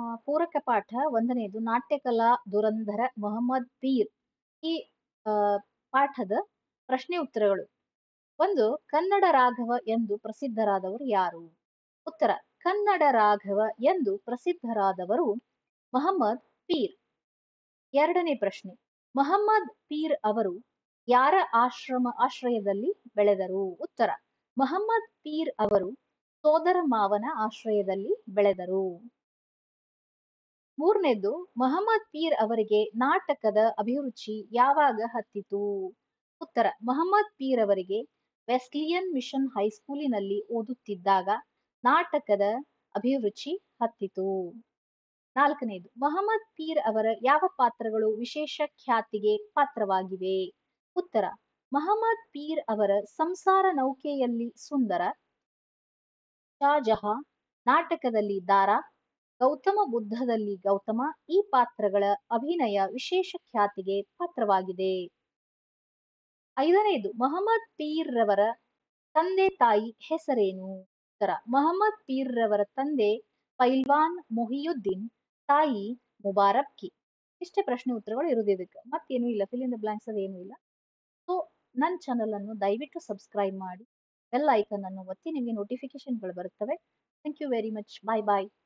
ಪೂರಕ ಪಾಠ ಒಂದನೆಯದು ನಾಟ್ಯಕಲಾ ದುರಂಧರ ಮೊಹಮ್ಮದ್ ಪೀರ್ ಈ ಆ, ಪಾಠದ ಪ್ರಶ್ನೆ ಉತ್ತರಗಳು ಒಂದು ಕನ್ನಡ ರಾಘವ ಎಂದು ಪ್ರಸಿದ್ಧರಾದವರು ಯಾರು ಉತ್ತರ ಕನ್ನಡ ರಾಘವ ಎಂದು ಪ್ರಸಿದ್ಧರಾದವರು ಮೊಹಮ್ಮದ್ ಪೀರ್ ಎರಡನೇ ಪ್ರಶ್ನೆ ಮೊಹಮ್ಮದ್ ಪೀರ್ ಅವರು ಯಾರ ಆಶ್ರಮ ಆಶ್ರಯದಲ್ಲಿ ಬೆಳೆದರು ಉತ್ತರ ಮೊಹಮ್ಮದ್ ಪೀರ್ ಅವರು ಸೋದರ ಮಾವನ ಆಶ್ರಯದಲ್ಲಿ ಬೆಳೆದರು ಮೂರನೇದ್ದು ಮೊಹಮ್ಮದ್ ಪೀರ್ ಅವರಿಗೆ ನಾಟಕದ ಅಭಿರುಚಿ ಯಾವಾಗ ಹತ್ತಿತು ಉತ್ತರ ಮೊಹಮ್ಮದ್ ಪೀರ್ ಅವರಿಗೆ ವೆಸ್ಲಿಯನ್ ಮಿಷನ್ ಹೈಸ್ಕೂಲಿನಲ್ಲಿ ಓದುತ್ತಿದ್ದಾಗ ನಾಟಕದ ಅಭಿರುಚಿ ಹತ್ತಿತು ನಾಲ್ಕನೇದು ಮೊಹಮ್ಮದ್ ಪೀರ್ ಅವರ ಯಾವ ಪಾತ್ರಗಳು ವಿಶೇಷ ಖ್ಯಾತಿಗೆ ಪಾತ್ರವಾಗಿವೆ ಉತ್ತರ ಮೊಹಮ್ಮದ್ ಪೀರ್ ಅವರ ಸಂಸಾರ ನೌಕೆಯಲ್ಲಿ ಸುಂದರ ಶಾಜಹಾ ನಾಟಕದಲ್ಲಿ ದಾರಾ ಗೌತಮ ಬುದ್ಧದಲ್ಲಿ ಗೌತಮ ಈ ಪಾತ್ರಗಳ ಅಭಿನಯ ವಿಶೇಷ ಖ್ಯಾತಿಗೆ ಪಾತ್ರವಾಗಿದೆ ಐದನೇದು ಮೊಹಮ್ಮದ್ ಪೀರ್ ರವರ ತಂದೆ ತಾಯಿ ಹೆಸರೇನು ಉತ್ತರ ಮೊಹಮ್ಮದ್ ಪೀರ್ ರವರ ತಂದೆ ಪೈಲ್ವಾನ್ ಮೊಹಿಯುದ್ದೀನ್ ತಾಯಿ ಮುಬಾರಕ್ಕಿ ಇಷ್ಟೇ ಪ್ರಶ್ನೆ ಉತ್ತರಗಳು ಇರುವುದು ಇದಕ್ಕೆ ಮತ್ತೇನು ಇಲ್ಲ ಫಿಲ್ ಇನ್ ದ ಬ್ಲಾಂಕ್ಸ್ ಅದೇನು ಇಲ್ಲ ಸೊ ನನ್ನ ಚಾನಲ್ ಅನ್ನು ದಯವಿಟ್ಟು ಸಬ್ಸ್ಕ್ರೈಬ್ ಮಾಡಿ ಬೆಲ್ ಐಕನ್ ಅನ್ನು ಒತ್ತಿ ನಿಮಗೆ ನೋಟಿಫಿಕೇಶನ್ಗಳು ಬರುತ್ತವೆ thank you very much bye bye